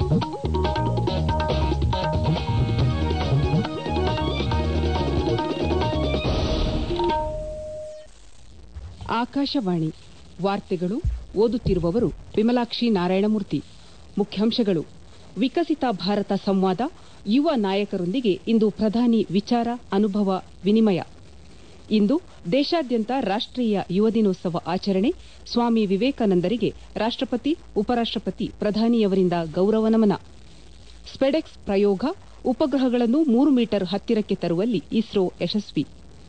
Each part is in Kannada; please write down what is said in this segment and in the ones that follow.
ಆಕಾಶವಾಣಿ ವಾರ್ತೆಗಳು ಓದುತ್ತಿರುವವರು ವಿಮಲಾಕ್ಷಿ ನಾರಾಯಣಮೂರ್ತಿ ಮುಖ್ಯಾಂಶಗಳು ವಿಕಸಿತ ಭಾರತ ಸಂವಾದ ಯುವ ನಾಯಕರೊಂದಿಗೆ ಇಂದು ಪ್ರಧಾನಿ ವಿಚಾರ ಅನುಭವ ವಿನಿಮಯ ಇಂದು ದೇಶಾದ್ಯಂತ ರಾಷ್ಟೀಯ ಯುವ ದಿನೋತ್ಸವ ಆಚರಣೆ ಸ್ವಾಮಿ ವಿವೇಕಾನಂದರಿಗೆ ರಾಷ್ಟಪತಿ ಉಪರಾಷ್ಟಪತಿ ಪ್ರಧಾನಿಯವರಿಂದ ಗೌರವ ನಮನ ಸ್ಪೆಡೆಕ್ಸ್ ಪ್ರಯೋಗ ಉಪಗ್ರಹಗಳನ್ನು ಮೂರು ಮೀಟರ್ ಹತ್ತಿರಕ್ಕೆ ತರುವಲ್ಲಿ ಇಸ್ರೋ ಯಶಸ್ವಿ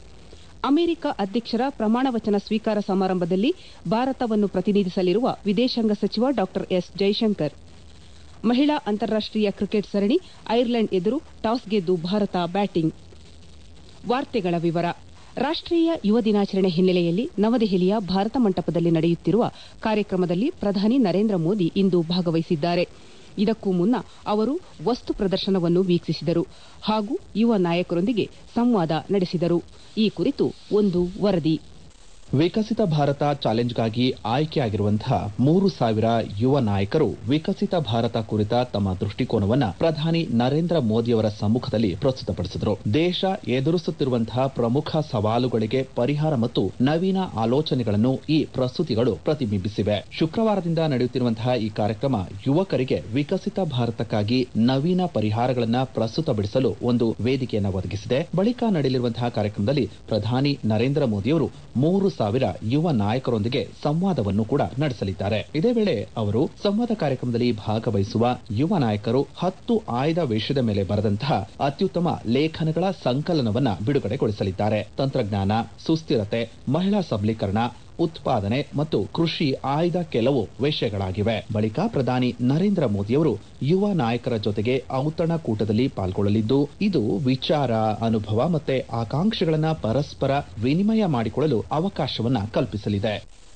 ಅಮೆರಿಕ ಅಧ್ಯಕ್ಷರ ಪ್ರಮಾಣವಚನ ಸ್ವೀಕಾರ ಸಮಾರಂಭದಲ್ಲಿ ಭಾರತವನ್ನು ಪ್ರತಿನಿಧಿಸಲಿರುವ ವಿದೇಶಾಂಗ ಸಚಿವ ಡಾ ಎಸ್ ಜೈಶಂಕರ್ ಮಹಿಳಾ ಅಂತಾರಾಷ್ಟೀಯ ಕ್ರಿಕೆಟ್ ಸರಣಿ ಐರ್ಲೆಂಡ್ ಎದುರು ಟಾಸ್ ಗೆದ್ದು ಭಾರತ ಬ್ಯಾಟಿಂಗ್ ವಾರ್ತೆಗಳ ವಿವರ ರಾಷ್ಟೀಯ ಯುವ ದಿನಾಚರಣೆ ಹಿನ್ನೆಲೆಯಲ್ಲಿ ನವದೆಹಲಿಯ ಭಾರತ ಮಂಟಪದಲ್ಲಿ ನಡೆಯುತ್ತಿರುವ ಕಾರ್ಯಕ್ರಮದಲ್ಲಿ ಪ್ರಧಾನಿ ನರೇಂದ್ರ ಮೋದಿ ಇಂದು ಭಾಗವಹಿಸಿದ್ದಾರೆ ಇದಕ್ಕೂ ಮುನ್ನ ಅವರು ವಸ್ತು ಪ್ರದರ್ಶನವನ್ನು ವೀಕ್ಷಿಸಿದರು ಹಾಗೂ ಯುವ ನಾಯಕರೊಂದಿಗೆ ಸಂವಾದ ನಡೆಸಿದರು ಈ ಕುರಿತು ಒಂದು ವರದಿ ವಿಕಸಿತ ಭಾರತ ಚಾಲೆಂಜ್ಗಾಗಿ ಆಯ್ಕೆಯಾಗಿರುವಂತಹ ಮೂರು ಸಾವಿರ ಯುವ ನಾಯಕರು ವಿಕಸಿತ ಭಾರತ ಕುರಿತ ತಮ್ಮ ದೃಷ್ಟಿಕೋನವನ್ನ ಪ್ರಧಾನಿ ನರೇಂದ್ರ ಮೋದಿಯವರ ಸಮ್ಮುಖದಲ್ಲಿ ಪ್ರಸ್ತುತಪಡಿಸಿದರು ದೇಶ ಎದುರಿಸುತ್ತಿರುವಂತಹ ಪ್ರಮುಖ ಸವಾಲುಗಳಿಗೆ ಪರಿಹಾರ ಮತ್ತು ನವೀನ ಆಲೋಚನೆಗಳನ್ನು ಈ ಪ್ರಸ್ತುತಿಗಳು ಪ್ರತಿಬಿಂಬಿಸಿವೆ ಶುಕ್ರವಾರದಿಂದ ನಡೆಯುತ್ತಿರುವಂತಹ ಈ ಕಾರ್ಯಕ್ರಮ ಯುವಕರಿಗೆ ವಿಕಸಿತ ಭಾರತಕ್ಕಾಗಿ ನವೀನ ಪರಿಹಾರಗಳನ್ನ ಪ್ರಸ್ತುತಪಡಿಸಲು ಒಂದು ವೇದಿಕೆಯನ್ನು ಒದಗಿಸಿದೆ ಬಳಿಕ ನಡೆಯಲಿರುವಂತಹ ಕಾರ್ಯಕ್ರಮದಲ್ಲಿ ಪ್ರಧಾನಿ ನರೇಂದ್ರ ಮೋದಿಯವರು ಮೂರು ಸಾವಿರ ಯುವ ನಾಯಕರೊಂದಿಗೆ ಸಂವಾದವನ್ನು ಕೂಡ ನಡೆಸಲಿದ್ದಾರೆ ಇದೇ ವೇಳೆ ಅವರು ಸಂವಾದ ಕಾರ್ಯಕ್ರಮದಲ್ಲಿ ಭಾಗವಹಿಸುವ ಯುವ ನಾಯಕರು ಹತ್ತು ಆಯ್ದ ವಿಷಯದ ಮೇಲೆ ಬರೆದಂತಹ ಅತ್ಯುತ್ತಮ ಲೇಖನಗಳ ಸಂಕಲನವನ್ನ ಬಿಡುಗಡೆಗೊಳಿಸಲಿದ್ದಾರೆ ತಂತ್ರಜ್ಞಾನ ಸುಸ್ಥಿರತೆ ಮಹಿಳಾ ಸಬಲೀಕರಣ ಉತ್ಪಾದನೆ ಮತ್ತು ಕೃಷಿ ಆಯ್ದ ಕೆಲವು ವಿಷಯಗಳಾಗಿವೆ ಬಳಿಕ ಪ್ರಧಾನಿ ನರೇಂದ್ರ ಮೋದಿಯವರು ಯುವ ನಾಯಕರ ಜೊತೆಗೆ ಔತಣಕೂಟದಲ್ಲಿ ಪಾಲ್ಗೊಳ್ಳಲಿದ್ದು ಇದು ವಿಚಾರ ಅನುಭವ ಮತ್ತೆ ಆಕಾಂಕ್ಷೆಗಳನ್ನ ಪರಸ್ಪರ ವಿನಿಮಯ ಮಾಡಿಕೊಳ್ಳಲು ಅವಕಾಶವನ್ನ ಕಲ್ಪಿಸಲಿದೆ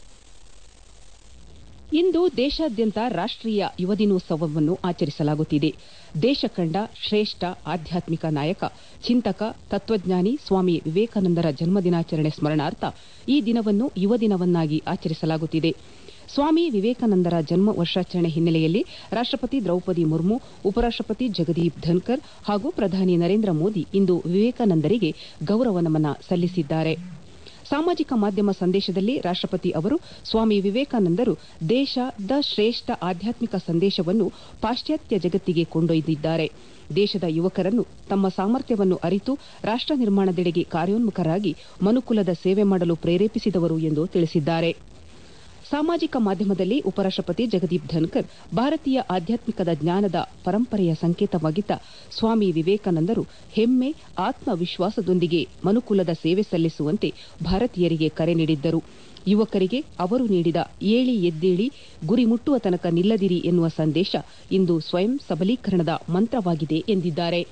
ಇಂದು ದೇಶಾದ್ಯಂತ ರಾಷ್ಟೀಯ ಯುವ ದಿನೋತ್ಸವವನ್ನು ಆಚರಿಸಲಾಗುತ್ತಿದೆ ದೇಶ ಕಂಡ ಶ್ರೇಷ್ಠ ಆಧ್ಯಾತ್ಮಿಕ ನಾಯಕ ಚಿಂತಕ ತತ್ವಜ್ಞಾನಿ ಸ್ವಾಮಿ ವಿವೇಕಾನಂದರ ಜನ್ಮದಿನಾಚರಣೆ ಸ್ಮರಣಾರ್ಥ ಈ ದಿನವನ್ನು ಯುವ ದಿನವನ್ನಾಗಿ ಆಚರಿಸಲಾಗುತ್ತಿದೆ ಸ್ವಾಮಿ ವಿವೇಕಾನಂದರ ಜನ್ಮ ವರ್ಷಾಚರಣೆ ಹಿನ್ನೆಲೆಯಲ್ಲಿ ರಾಷ್ಟಪತಿ ದ್ರೌಪದಿ ಮುರ್ಮು ಉಪರಾಷ್ಟಪತಿ ಜಗದೀಪ್ ಧನ್ಕರ್ ಹಾಗೂ ಪ್ರಧಾನಿ ನರೇಂದ್ರ ಮೋದಿ ಇಂದು ವಿವೇಕಾನಂದರಿಗೆ ಗೌರವ ನಮನ ಸಲ್ಲಿಸಿದ್ದಾರೆ ಸಾಮಾಜಿಕ ಮಾಧ್ಯಮ ಸಂದೇಶದಲ್ಲಿ ರಾಷ್ಟಪತಿ ಅವರು ಸ್ವಾಮಿ ವಿವೇಕಾನಂದರು ದೇಶದ ಶ್ರೇಷ್ಠ ಆಧ್ಯಾತ್ಮಿಕ ಸಂದೇಶವನ್ನು ಪಾಶ್ಚಾತ್ಯ ಜಗತ್ತಿಗೆ ಕೊಂಡೊಯ್ದಿದ್ದಾರೆ ದೇಶದ ಯುವಕರನ್ನು ತಮ್ಮ ಸಾಮರ್ಥ್ಯವನ್ನು ಅರಿತು ರಾಷ್ಟ ನಿರ್ಮಾಣದೆಡೆಗೆ ಕಾರ್ಯೋನ್ಮುಖರಾಗಿ ಮನುಕುಲದ ಸೇವೆ ಮಾಡಲು ಪ್ರೇರೇಪಿಸಿದವರು ಎಂದು ತಿಳಿಸಿದ್ದಾರೆ ಸಾಮಾಜಿಕ ಮಾಧ್ಯಮದಲ್ಲಿ ಉಪರಾಷ್ಟಪತಿ ಜಗದೀಪ್ ಧನ್ಕರ್ ಭಾರತೀಯ ಆಧ್ಯಾತ್ಮಿಕದ ಜ್ಞಾನದ ಪರಂಪರೆಯ ಸಂಕೇತವಾಗಿದ್ದ ಸ್ವಾಮಿ ವಿವೇಕಾನಂದರು ಹೆಮ್ಮೆ ಆತ್ಮವಿಶ್ವಾಸದೊಂದಿಗೆ ಮನುಕುಲದ ಸೇವೆ ಸಲ್ಲಿಸುವಂತೆ ಭಾರತೀಯರಿಗೆ ಕರೆ ನೀಡಿದ್ದರು ಯುವಕರಿಗೆ ಅವರು ನೀಡಿದ ಏಳಿ ಎದ್ದೇಳಿ ಗುರಿ ಮುಟ್ಟುವ ತನಕ ನಿಲ್ಲದಿರಿ ಎನ್ನುವ ಸಂದೇಶ ಇಂದು ಸ್ವಯಂ ಸಬಲೀಕರಣದ ಮಂತ್ರವಾಗಿದೆ ಎಂದಿದ್ದಾರೆ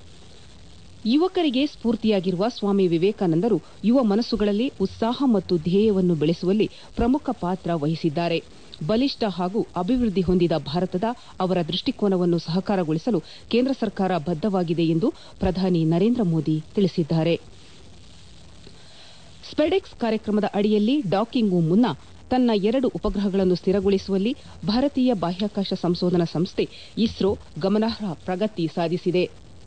ಯುವಕರಿಗೆ ಸ್ಫೂರ್ತಿಯಾಗಿರುವ ಸ್ವಾಮಿ ವಿವೇಕಾನಂದರು ಯುವ ಮನಸ್ಸುಗಳಲ್ಲಿ ಉತ್ಸಾಹ ಮತ್ತು ಧ್ಯೇಯವನ್ನು ಬೆಳೆಸುವಲ್ಲಿ ಪ್ರಮುಖ ಪಾತ್ರ ವಹಿಸಿದ್ದಾರೆ ಬಲಿಷ್ಠ ಹಾಗೂ ಅಭಿವೃದ್ಧಿ ಹೊಂದಿದ ಭಾರತದ ಅವರ ದೃಷ್ಟಿಕೋನವನ್ನು ಸಹಕಾರಗೊಳಿಸಲು ಕೇಂದ್ರ ಸರ್ಕಾರ ಬದ್ದವಾಗಿದೆ ಎಂದು ಪ್ರಧಾನಿ ನರೇಂದ್ರ ಮೋದಿ ತಿಳಿಸಿದ್ದಾರೆ ಸ್ಪೆಡೆಕ್ಸ್ ಕಾರ್ಯಕ್ರಮದ ಅಡಿಯಲ್ಲಿ ಡಾಕಿಂಗ್ಗೂ ಮುನ್ನ ತನ್ನ ಎರಡು ಉಪಗ್ರಹಗಳನ್ನು ಸ್ಥಿರಗೊಳಿಸುವಲ್ಲಿ ಭಾರತೀಯ ಬಾಹ್ಯಾಕಾಶ ಸಂಶೋಧನಾ ಸಂಸ್ಥೆ ಇಸ್ರೋ ಗಮನಾರ್ಹ ಪ್ರಗತಿ ಸಾಧಿಸಿದೆ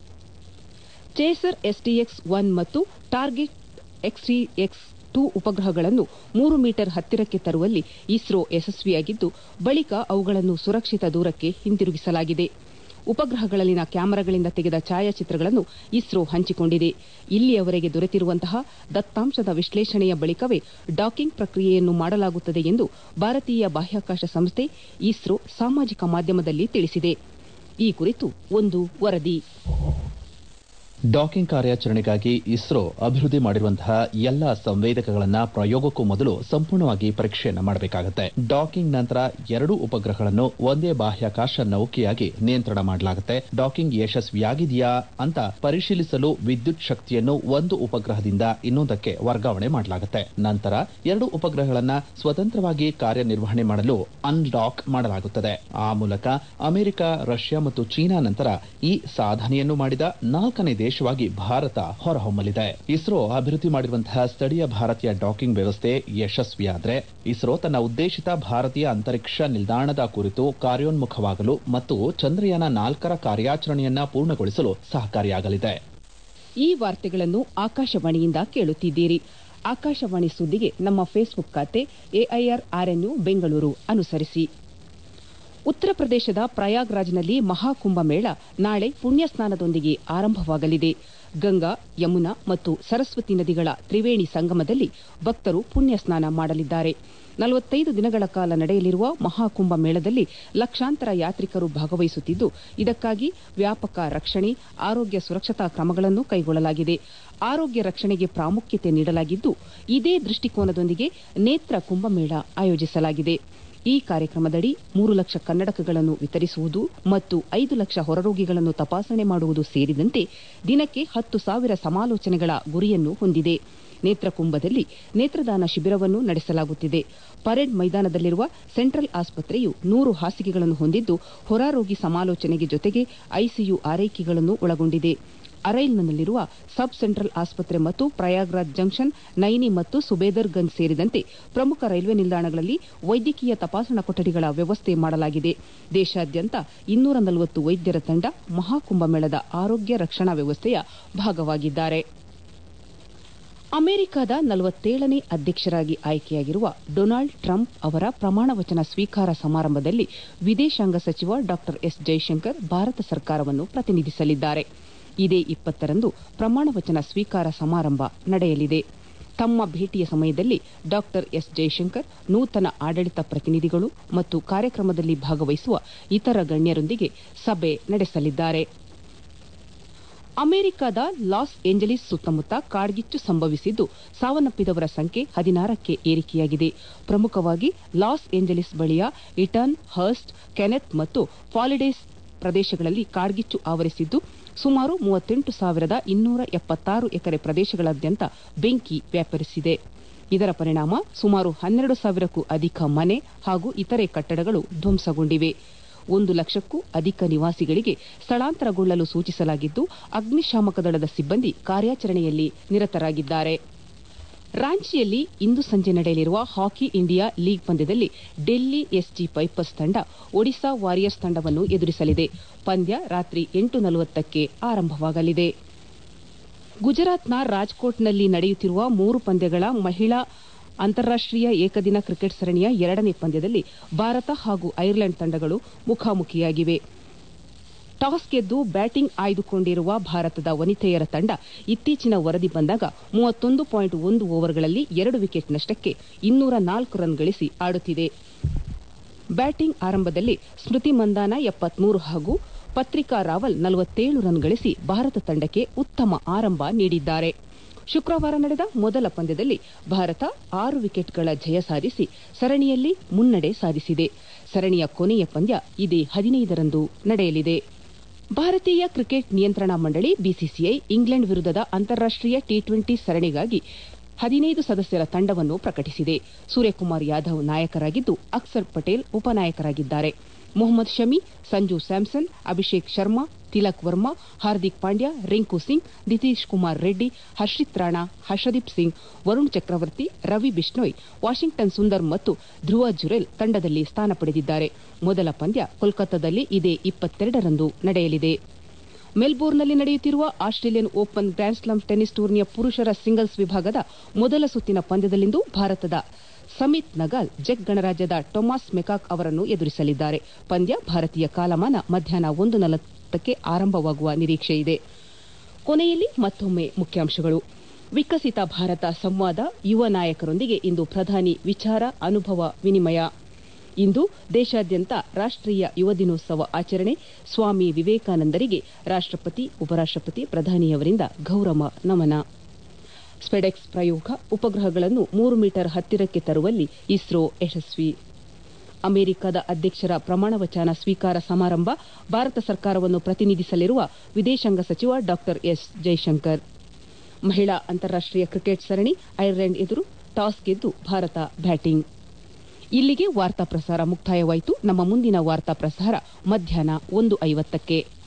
ಚೇಸರ್ ಎಸ್ಟಿಎಕ್ಸ್ ಒನ್ ಮತ್ತು ಟಾರ್ಗೆಟ್ ಎಕ್ಸ್ಟಿಎಕ್ಸ್ ಟೂ ಉಪಗ್ರಹಗಳನ್ನು ಮೂರು ಮೀಟರ್ ಹತ್ತಿರಕ್ಕೆ ತರುವಲ್ಲಿ ಇಸ್ರೋ ಯಶಸ್ವಿಯಾಗಿದ್ದು ಬಳಿಕ ಅವುಗಳನ್ನು ಸುರಕ್ಷಿತ ದೂರಕ್ಕೆ ಹಿಂದಿರುಗಿಸಲಾಗಿದೆ ಉಪಗ್ರಹಗಳಲ್ಲಿನ ಕ್ಯಾಮೆರಾಗಳಿಂದ ತೆಗೆದ ಛಾಯಾಚಿತ್ರಗಳನ್ನು ಇಸ್ರೋ ಹಂಚಿಕೊಂಡಿದೆ ಇಲ್ಲಿಯವರೆಗೆ ದೊರೆತಿರುವಂತಹ ದತ್ತಾಂಶದ ವಿಶ್ಲೇಷಣೆಯ ಬಳಿಕವೇ ಡಾಕಿಂಗ್ ಪ್ರಕ್ರಿಯೆಯನ್ನು ಮಾಡಲಾಗುತ್ತದೆ ಎಂದು ಭಾರತೀಯ ಬಾಹ್ಯಾಕಾಶ ಸಂಸ್ಥೆ ಇಸ್ರೋ ಸಾಮಾಜಿಕ ಮಾಧ್ಯಮದಲ್ಲಿ ತಿಳಿಸಿದೆ ಈ ಕುರಿತು ಒಂದು ವರದಿ ಡಾಕಿಂಗ್ ಕಾರ್ಯಾಚರಣೆಗಾಗಿ ಇಸ್ರೋ ಅಭಿವೃದ್ಧಿ ಮಾಡಿರುವಂತಹ ಎಲ್ಲ ಸಂವೇದಕಗಳನ್ನ ಪ್ರಯೋಗಕ್ಕೂ ಮೊದಲು ಸಂಪೂರ್ಣವಾಗಿ ಪರೀಕ್ಷೆಯನ್ನು ಮಾಡಬೇಕಾಗುತ್ತೆ ಡಾಕಿಂಗ್ ನಂತರ ಎರಡೂ ಉಪಗ್ರಹಗಳನ್ನು ಒಂದೇ ಬಾಹ್ಯಾಕಾಶ ನೌಕೆಯಾಗಿ ನಿಯಂತ್ರಣ ಮಾಡಲಾಗುತ್ತೆ ಡಾಕಿಂಗ್ ಯಶಸ್ವಿಯಾಗಿದೆಯಾ ಅಂತ ಪರಿಶೀಲಿಸಲು ವಿದ್ಯುತ್ ಶಕ್ತಿಯನ್ನು ಒಂದು ಉಪಗ್ರಹದಿಂದ ಇನ್ನೊಂದಕ್ಕೆ ವರ್ಗಾವಣೆ ಮಾಡಲಾಗುತ್ತೆ ನಂತರ ಎರಡು ಉಪಗ್ರಹಗಳನ್ನ ಸ್ವತಂತ್ರವಾಗಿ ಕಾರ್ಯನಿರ್ವಹಣೆ ಮಾಡಲು ಅನ್ಲಾಕ್ ಮಾಡಲಾಗುತ್ತದೆ ಆ ಮೂಲಕ ಅಮೆರಿಕ ರಷ್ಯಾ ಮತ್ತು ಚೀನಾ ನಂತರ ಈ ಸಾಧನೆಯನ್ನು ಮಾಡಿದ ನಾಲ್ಕನೇ ದೇಶ ದೇಶವಾಗಿ ಭಾರತ ಹೊರಹೊಮ್ಮಲಿದೆ ಇಸ್ರೋ ಅಭಿವೃದ್ಧಿ ಮಾಡಿರುವಂತಹ ಸ್ಥಳೀಯ ಭಾರತೀಯ ಡಾಕಿಂಗ್ ವ್ಯವಸ್ಥೆ ಯಶಸ್ವಿಯಾದರೆ ಇಸ್ರೋ ತನ್ನ ಉದ್ದೇಶಿತ ಭಾರತೀಯ ಅಂತರಿಕ್ಷ ನಿಲ್ದಾಣದ ಕುರಿತು ಕಾರ್ಯೋನ್ಮುಖವಾಗಲು ಮತ್ತು ಚಂದ್ರಯಾನ ನಾಲ್ಕರ ಕಾರ್ಯಾಚರಣೆಯನ್ನ ಪೂರ್ಣಗೊಳಿಸಲು ಸಹಕಾರಿಯಾಗಲಿದೆ ಈ ವಾರ್ತೆಗಳನ್ನು ಆಕಾಶವಾಣಿಯಿಂದ ಕೇಳುತ್ತಿದ್ದೀರಿ ಆಕಾಶವಾಣಿ ಸುದ್ದಿಗೆ ನಮ್ಮ ಫೇಸ್ಬುಕ್ ಖಾತೆ ಎಐಆರ್ ಆರ್ಎನ್ಯು ಬೆಂಗಳೂರು ಅನುಸರಿಸಿ ಉತ್ತರ ಪ್ರದೇಶದ ಪ್ರಯಾಗ್ರಾಜ್ನಲ್ಲಿ ಮಹಾಕುಂಭಮೇಳ ನಾಳೆ ಪುಣ್ಯ ಸ್ನಾನದೊಂದಿಗೆ ಆರಂಭವಾಗಲಿದೆ ಗಂಗಾ ಯಮುನಾ ಮತ್ತು ಸರಸ್ವತಿ ನದಿಗಳ ತ್ರಿವೇಣಿ ಸಂಗಮದಲ್ಲಿ ಭಕ್ತರು ಪುಣ್ಯ ಸ್ನಾನ ಮಾಡಲಿದ್ದಾರೆ ನಲವತ್ತೈದು ದಿನಗಳ ಕಾಲ ನಡೆಯಲಿರುವ ಮಹಾಕುಂಭ ಮೇಳದಲ್ಲಿ ಲಕ್ಷಾಂತರ ಯಾತ್ರಿಕರು ಭಾಗವಹಿಸುತ್ತಿದ್ದು ಇದಕ್ಕಾಗಿ ವ್ಯಾಪಕ ರಕ್ಷಣೆ ಆರೋಗ್ಯ ಸುರಕ್ಷತಾ ಕ್ರಮಗಳನ್ನು ಕೈಗೊಳ್ಳಲಾಗಿದೆ ಆರೋಗ್ಯ ರಕ್ಷಣೆಗೆ ಪ್ರಾಮುಖ್ಯತೆ ನೀಡಲಾಗಿದ್ದು ಇದೇ ದೃಷ್ಟಿಕೋನದೊಂದಿಗೆ ನೇತ್ರ ಕುಂಭಮೇಳ ಆಯೋಜಿಸಲಾಗಿದೆ ಈ ಕಾರ್ಯಕ್ರಮದಡಿ ಮೂರು ಲಕ್ಷ ಕನ್ನಡಕಗಳನ್ನು ವಿತರಿಸುವುದು ಮತ್ತು ಐದು ಲಕ್ಷ ಹೊರರೋಗಿಗಳನ್ನು ತಪಾಸಣೆ ಮಾಡುವುದು ಸೇರಿದಂತೆ ದಿನಕ್ಕೆ ಹತ್ತು ಸಾವಿರ ಸಮಾಲೋಚನೆಗಳ ಗುರಿಯನ್ನು ಹೊಂದಿದೆ ನೇತ್ರಕುಂಭದಲ್ಲಿ ನೇತ್ರದಾನ ಶಿಬಿರವನ್ನು ನಡೆಸಲಾಗುತ್ತಿದೆ ಪರೇಡ್ ಮೈದಾನದಲ್ಲಿರುವ ಸೆಂಟ್ರಲ್ ಆಸ್ಪತ್ರೆಯು ನೂರು ಹಾಸಿಗೆಗಳನ್ನು ಹೊಂದಿದ್ದು ಹೊರರೋಗಿ ಸಮಾಲೋಚನೆಗೆ ಜೊತೆಗೆ ಐಸಿಯು ಆರೈಕೆಗಳನ್ನು ಒಳಗೊಂಡಿದೆ ಅರೈಲ್ನಲ್ಲಿರುವ ಸಬ್ ಸೆಂಟ್ರಲ್ ಆಸ್ಪತ್ರೆ ಮತ್ತು ಪ್ರಯಾಗ್ರಾಜ್ ಜಂಕ್ಷನ್ ನೈನಿ ಮತ್ತು ಸುಬೇದರ್ಗಂಜ್ ಸೇರಿದಂತೆ ಪ್ರಮುಖ ರೈಲ್ವೆ ನಿಲ್ದಾಣಗಳಲ್ಲಿ ವೈದ್ಯಕೀಯ ತಪಾಸಣಾ ಕೊಠಡಿಗಳ ವ್ಯವಸ್ಥೆ ಮಾಡಲಾಗಿದೆ ದೇಶಾದ್ಯಂತ ಇನ್ನೂರ ನಲವತ್ತು ವೈದ್ಯರ ತಂಡ ಮಹಾಕುಂಭಮೇಳದ ಆರೋಗ್ಯ ರಕ್ಷಣಾ ವ್ಯವಸ್ಥೆಯ ಭಾಗವಾಗಿದ್ದಾರೆ ಅಮೆರಿಕದ ನಲವತ್ತೇಳನೇ ಅಧ್ಯಕ್ಷರಾಗಿ ಆಯ್ಕೆಯಾಗಿರುವ ಡೊನಾಲ್ಡ್ ಟ್ರಂಪ್ ಅವರ ಪ್ರಮಾಣ ವಚನ ಸ್ವೀಕಾರ ಸಮಾರಂಭದಲ್ಲಿ ವಿದೇಶಾಂಗ ಸಚಿವ ಡಾ ಎಸ್ ಜೈಶಂಕರ್ ಭಾರತ ಸರ್ಕಾರವನ್ನು ಪ್ರತಿನಿಧಿಸಲಿದ್ದಾರೆ ಇದೇ ಇಪ್ಪತ್ತರಂದು ಪ್ರಮಾಣ ವಚನ ಸ್ವೀಕಾರ ಸಮಾರಂಭ ನಡೆಯಲಿದೆ ತಮ್ಮ ಭೇಟಿಯ ಸಮಯದಲ್ಲಿ ಡಾ ಎಸ್ ಜೈಶಂಕರ್ ನೂತನ ಆಡಳಿತ ಪ್ರತಿನಿಧಿಗಳು ಮತ್ತು ಕಾರ್ಯಕ್ರಮದಲ್ಲಿ ಭಾಗವಹಿಸುವ ಇತರ ಗಣ್ಯರೊಂದಿಗೆ ಸಭೆ ನಡೆಸಲಿದ್ದಾರೆ ಅಮೆರಿಕದ ಲಾಸ್ ಏಂಜಲೀಸ್ ಸುತ್ತಮುತ್ತ ಕಾಡ್ಗಿಚ್ಚು ಸಂಭವಿಸಿದ್ದು ಸಾವನ್ನಪ್ಪಿದವರ ಸಂಖ್ಯೆ ಹದಿನಾರಕ್ಕೆ ಏರಿಕೆಯಾಗಿದೆ ಪ್ರಮುಖವಾಗಿ ಲಾಸ್ ಏಂಜಲೀಸ್ ಬಳಿಯ ಇಟನ್ ಹರ್ಸ್ಟ್ ಕೆನೆತ್ ಮತ್ತು ಫಾಲಿಡೇಸ್ ಪ್ರದೇಶಗಳಲ್ಲಿ ಕಾಡ್ಗಿಚ್ಚು ಆವರಿಸಿದ್ದು ಸುಮಾರು ಮೂವತ್ತೆಂಟು ಸಾವಿರದ ಇನ್ನೂರ ಎಪ್ಪತ್ತಾರು ಎಕರೆ ಪ್ರದೇಶಗಳಾದ್ಯಂತ ಬೆಂಕಿ ವ್ಯಾಪರಿಸಿದೆ ಇದರ ಪರಿಣಾಮ ಸುಮಾರು ಹನ್ನೆರಡು ಸಾವಿರಕ್ಕೂ ಅಧಿಕ ಮನೆ ಹಾಗೂ ಇತರೆ ಕಟ್ಟಡಗಳು ಧ್ವಂಸಗೊಂಡಿವೆ ಒಂದು ಲಕ್ಷಕ್ಕೂ ಅಧಿಕ ನಿವಾಸಿಗಳಿಗೆ ಸ್ಥಳಾಂತರಗೊಳ್ಳಲು ಸೂಚಿಸಲಾಗಿದ್ದು ಅಗ್ನಿಶಾಮಕ ದಳದ ಸಿಬ್ಬಂದಿ ಕಾರ್ಯಾಚರಣೆಯಲ್ಲಿ ನಿರತರಾಗಿದ್ದಾರೆ ರಾಂಚಿಯಲ್ಲಿ ಇಂದು ಸಂಜೆ ನಡೆಯಲಿರುವ ಹಾಕಿ ಇಂಡಿಯಾ ಲೀಗ್ ಪಂದ್ಯದಲ್ಲಿ ಡೆಲ್ಲಿ ಎಸ್ಜಿ ಪೈಪರ್ಸ್ ತಂಡ ಒಡಿಶಾ ವಾರಿಯರ್ಸ್ ತಂಡವನ್ನು ಎದುರಿಸಲಿದೆ ಪಂದ್ಯ ರಾತ್ರಿ ಎಂಟು ನಲವತ್ತಕ್ಕೆ ಆರಂಭವಾಗಲಿದೆ ಗುಜರಾತ್ನ ರಾಜ್ಕೋಟ್ನಲ್ಲಿ ನಡೆಯುತ್ತಿರುವ ಮೂರು ಪಂದ್ಯಗಳ ಮಹಿಳಾ ಅಂತಾರಾಷ್ಟೀಯ ಏಕದಿನ ಕ್ರಿಕೆಟ್ ಸರಣಿಯ ಎರಡನೇ ಪಂದ್ಯದಲ್ಲಿ ಭಾರತ ಹಾಗೂ ಐರ್ಲೆಂಡ್ ತಂಡಗಳು ಮುಖಾಮುಖಿಯಾಗಿವೆ ಟಾಸ್ ಗೆದ್ದು ಬ್ಯಾಟಿಂಗ್ ಆಯ್ದುಕೊಂಡಿರುವ ಭಾರತದ ವನಿತೆಯರ ತಂಡ ಇತ್ತೀಚಿನ ವರದಿ ಬಂದಾಗ ಮೂವತ್ತೊಂದು ಪಾಯಿಂಟ್ ಒಂದು ಓವರ್ಗಳಲ್ಲಿ ಎರಡು ವಿಕೆಟ್ ನಷ್ಟಕ್ಕೆ ಇನ್ನೂರ ನಾಲ್ಕು ರನ್ ಗಳಿಸಿ ಆಡುತ್ತಿದೆ ಬ್ಯಾಟಿಂಗ್ ಆರಂಭದಲ್ಲಿ ಸ್ಮೃತಿ ಮಂದಾನ ಎಪ್ಪತ್ಮೂರು ಹಾಗೂ ಪತ್ರಿಕಾ ರಾವಲ್ ನಲವತ್ತೇಳು ರನ್ ಗಳಿಸಿ ಭಾರತ ತಂಡಕ್ಕೆ ಉತ್ತಮ ಆರಂಭ ನೀಡಿದ್ದಾರೆ ಶುಕ್ರವಾರ ನಡೆದ ಮೊದಲ ಪಂದ್ಯದಲ್ಲಿ ಭಾರತ ಆರು ವಿಕೆಟ್ಗಳ ಜಯ ಸಾಧಿಸಿ ಸರಣಿಯಲ್ಲಿ ಮುನ್ನಡೆ ಸಾಧಿಸಿದೆ ಸರಣಿಯ ಕೊನೆಯ ಪಂದ್ಯ ಇದೇ ಹದಿನೈದರಂದು ನಡೆಯಲಿದೆ ಭಾರತೀಯ ಕ್ರಿಕೆಟ್ ನಿಯಂತ್ರಣಾ ಮಂಡಳಿ ಬಿಸಿಸಿಐ ಇಂಗ್ಲೆಂಡ್ ವಿರುದ್ಧದ ಅಂತಾರಾಷ್ಟೀಯ ಟಿ ಟ್ವೆಂಟಿ ಸರಣಿಗಾಗಿ ಹದಿನೈದು ಸದಸ್ಯರ ತಂಡವನ್ನು ಪ್ರಕಟಿಸಿದೆ ಸೂರ್ಯಕುಮಾರ್ ಯಾದವ್ ನಾಯಕರಾಗಿದ್ದು ಅಕ್ಸರ್ ಪಟೇಲ್ ಉಪನಾಯಕರಾಗಿದ್ದಾರೆ ಮೊಹಮ್ಮದ್ ಶಮಿ ಸಂಜು ಸ್ಯಾಮ್ಸನ್ ಅಭಿಷೇಕ್ ಶರ್ಮಾ ತಿಲಕ್ ವರ್ಮಾ ಹಾರ್ದಿಕ್ ಪಾಂಡ್ಯ ರಿಂಕು ಸಿಂಗ್ ನಿತೀಶ್ ಕುಮಾರ್ ರೆಡ್ಡಿ ಹರ್ಷಿತ್ ರಾಣಾ ಹರ್ಷದೀಪ್ ಸಿಂಗ್ ವರುಣ್ ಚಕ್ರವರ್ತಿ ರವಿ ಬಿಷ್ಣೋಯ್ ವಾಷಿಂಗ್ಟನ್ ಸುಂದರ್ ಮತ್ತು ಧ್ರುವ ಜುರೆಲ್ ತಂಡದಲ್ಲಿ ಸ್ಥಾನ ಪಡೆದಿದ್ದಾರೆ ಮೊದಲ ಪಂದ್ಯ ಕೋಲ್ಕತ್ತಾದಲ್ಲಿ ಇದೇ ಇಪ್ಪತ್ತೆರಡರಂದು ನಡೆಯಲಿದೆ ಮೆಲ್ಬೋರ್ನ್ನಲ್ಲಿ ನಡೆಯುತ್ತಿರುವ ಆಸ್ಟ್ರೇಲಿಯನ್ ಓಪನ್ ಗ್ರ್ಯಾಂಡ್ಸ್ಲಾಮ್ ಟೆನ್ನಿಸ್ ಟೂರ್ನಿಯ ಪುರುಷರ ಸಿಂಗಲ್ಸ್ ವಿಭಾಗದ ಮೊದಲ ಸುತ್ತಿನ ಪಂದ್ಯದಲ್ಲಿಂದು ಭಾರತದ ಸಮಿತ್ ನಗಾಲ್ ಜೆಕ್ ಗಣರಾಜ್ಯದ ಟೊಮಾಸ್ ಮೆಕಾಕ್ ಅವರನ್ನು ಎದುರಿಸಲಿದ್ದಾರೆ ಪಂದ್ಯ ಭಾರತೀಯ ಕಾಲಮಾನ ಮಧ್ಯಾಹ್ನ ಒಂದು ನಲವತ್ತಕ್ಕೆ ಆರಂಭವಾಗುವ ನಿರೀಕ್ಷೆಯಿದೆ ಕೊನೆಯಲ್ಲಿ ಮತ್ತೊಮ್ಮೆ ಮುಖ್ಯಾಂಶಗಳು ವಿಕಸಿತ ಭಾರತ ಸಂವಾದ ಯುವ ನಾಯಕರೊಂದಿಗೆ ಇಂದು ಪ್ರಧಾನಿ ವಿಚಾರ ಅನುಭವ ವಿನಿಮಯ ಇಂದು ದೇಶಾದ್ಯಂತ ರಾಷ್ಟೀಯ ಯುವ ದಿನೋತ್ಸವ ಆಚರಣೆ ಸ್ವಾಮಿ ವಿವೇಕಾನಂದರಿಗೆ ರಾಷ್ಟಪತಿ ಉಪರಾಷ್ಟಪತಿ ಪ್ರಧಾನಿಯವರಿಂದ ಗೌರವ ನಮನ ಸ್ಪೆಡೆಕ್ಸ್ ಪ್ರಯೋಗ ಉಪಗ್ರಹಗಳನ್ನು ಮೂರು ಮೀಟರ್ ಹತ್ತಿರಕ್ಕೆ ತರುವಲ್ಲಿ ಇಸ್ರೋ ಯಶಸ್ವಿ ಅಮೆರಿಕದ ಅಧ್ಯಕ್ಷರ ಪ್ರಮಾಣ ವಚನ ಸ್ವೀಕಾರ ಸಮಾರಂಭ ಭಾರತ ಸರ್ಕಾರವನ್ನು ಪ್ರತಿನಿಧಿಸಲಿರುವ ವಿದೇಶಾಂಗ ಸಚಿವ ಡಾ ಎಸ್ ಜೈಶಂಕರ್ ಮಹಿಳಾ ಅಂತಾರಾಷ್ಟೀಯ ಕ್ರಿಕೆಟ್ ಸರಣಿ ಐರ್ಲೆಂಡ್ ಎದುರು ಟಾಸ್ ಗೆದ್ದು ಭಾರತ ಬ್ಯಾಟಿಂಗ್ ಇಲ್ಲಿಗೆ ವಾರ್ತಾ ಪ್ರಸಾರ ಮುಕ್ತಾಯವಾಯಿತು ನಮ್ಮ ಮುಂದಿನ ವಾರ್ತಾ ಪ್ರಸಾರ ಮಧ್ಯಾಹ್ನ ಒಂದು ಐವತ್ತಕ್ಕೆ